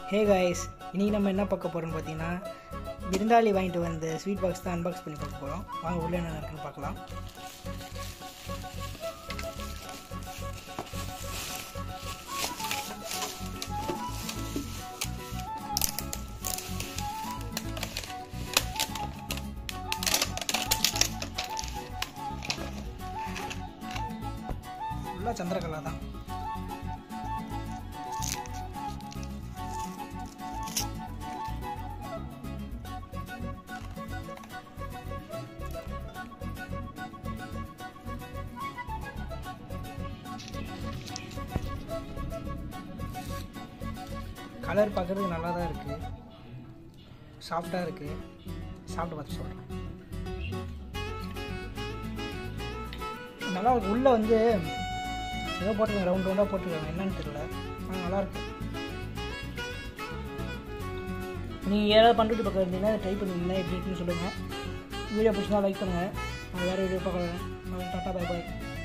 hey guys இன்றைக்கி நம்ம என்ன பார்க்க போகிறோம்னு பார்த்தீங்கன்னா விருந்தாளி வாங்கிட்டு வந்த ஸ்வீட் பாக்ஸ் தான் அன்பாக்ஸ் பண்ணி பார்க்க போகிறோம் வாங்க உள்ளே என்ன இருக்குன்னு பார்க்கலாம் ஃபுல்லாக சந்திரகலா தான் கலர் பார்க்குறதுக்கு நல்லா தான் இருக்குது சாஃப்டாக இருக்குது சாப்பிட்டு பார்த்து சொல்கிறேன் நல்லா இருக்கு உள்ளே வந்து ஏதோ போட்டிருக்காங்க ரவுண்ட் ரவுண்டாக போட்டிருக்காங்க என்னன்னு தெரியல ஆனால் நல்லாயிருக்கு நீங்கள் ஏதாவது பண்ணுறது பக்கம் இருந்தீங்கன்னா ட்ரை பண்ணிங்கன்னா எப்படி இருக்குன்னு சொல்லுங்கள் வீடியோ பிடிச்சினா லைக் பண்ணுங்கள் வேறு வீடியோ பார்க்கலாம் டாட்டா பை பாய்